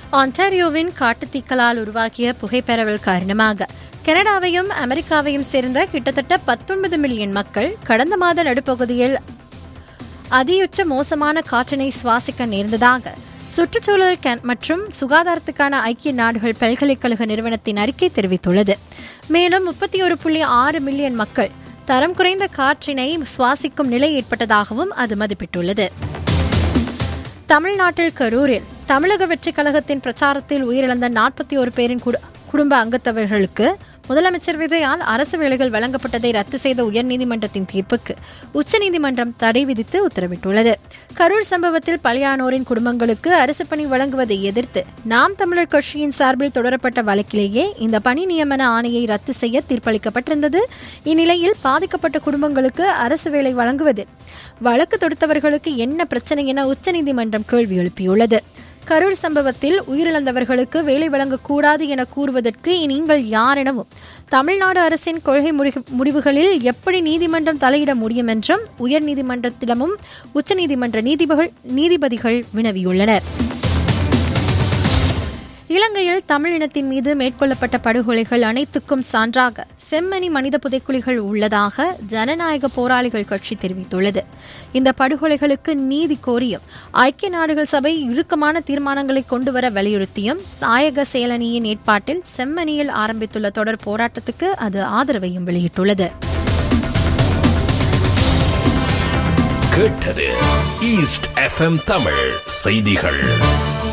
ஆன்டாரியோவின் காட்டுத்தீக்களால் உருவாக்கிய புகைப்பரவல் காரணமாக கனடாவையும் அமெரிக்காவையும் சேர்ந்த கிட்டத்தட்ட பத்தொன்பது மில்லியன் மக்கள் கடந்த மாத நடுப்பகுதியில் அதியுச்ச மோசமான காற்றினை சுவாசிக்க நேர்ந்ததாக சுற்றுச்சூழல் கன் மற்றும் சுகாதாரத்துக்கான ஐக்கிய நாடுகள் பல்கலைக்கழக நிறுவனத்தின் அறிக்கை தெரிவித்துள்ளது மேலும் முப்பத்தி ஒரு புள்ளி ஆறு மில்லியன் மக்கள் தரம் குறைந்த காற்றினை சுவாசிக்கும் நிலை ஏற்பட்டதாகவும் அது மதிப்பிட்டுள்ளது தமிழ்நாட்டில் கரூரில் தமிழக வெற்றிக் கழகத்தின் பிரச்சாரத்தில் உயிரிழந்த நாற்பத்தி ஒரு பேரின் குடு- குடும்ப அங்கத்தவர்களுக்கு முதலமைச்சர் விஜயால் அரசு வேலைகள் வழங்கப்பட்டதை ரத்து செய்த உயர்நீதிமன்றத்தின் தீர்ப்புக்கு உச்சநீதிமன்றம் தடை விதித்து உத்தரவிட்டுள்ளது கரூர் சம்பவத்தில் பலியானோரின் குடும்பங்களுக்கு அரசு பணி வழங்குவதை எதிர்த்து நாம் தமிழர் கட்சியின் சார்பில் தொடரப்பட்ட வழக்கிலேயே இந்த பணி நியமன ஆணையை ரத்து செய்ய தீர்ப்பளிக்கப்பட்டிருந்தது இந்நிலையில் பாதிக்கப்பட்ட குடும்பங்களுக்கு அரசு வேலை வழங்குவது வழக்கு தொடுத்தவர்களுக்கு என்ன பிரச்சனை என உச்சநீதிமன்றம் கேள்வி எழுப்பியுள்ளது கரூர் சம்பவத்தில் உயிரிழந்தவர்களுக்கு வேலை வழங்கக்கூடாது என கூறுவதற்கு நீங்கள் யார் எனவும் தமிழ்நாடு அரசின் கொள்கை முறிகு- முடிவுகளில் எப்படி நீதிமன்றம் தலையிட முடியும் என்றும் உயர்நீதிமன்றத்திடமும் உச்சநீதிமன்ற நீதிபதிகள் நீதிபதிகள் வினவியுள்ளனர் இலங்கையில் தமிழ் இனத்தின் மீது மேற்கொள்ளப்பட்ட படுகொலைகள் அனைத்துக்கும் சான்றாக செம்மணி மனித புதைக்குழிகள் உள்ளதாக ஜனநாயக போராளிகள் கட்சி தெரிவித்துள்ளது இந்த படுகொலைகளுக்கு நீதி கோரியும் ஐக்கிய நாடுகள் சபை இறுக்கமான தீர்மானங்களை கொண்டுவர வலியுறுத்தியும் தாயக செயலணியின் ஏற்பாட்டில் செம்மணியில் ஆரம்பித்துள்ள தொடர் போராட்டத்துக்கு அது ஆதரவையும் வெளியிட்டுள்ளது கேட்டது ஈஸ்ட் எஃப்எம் தமிழ் செய்திகள்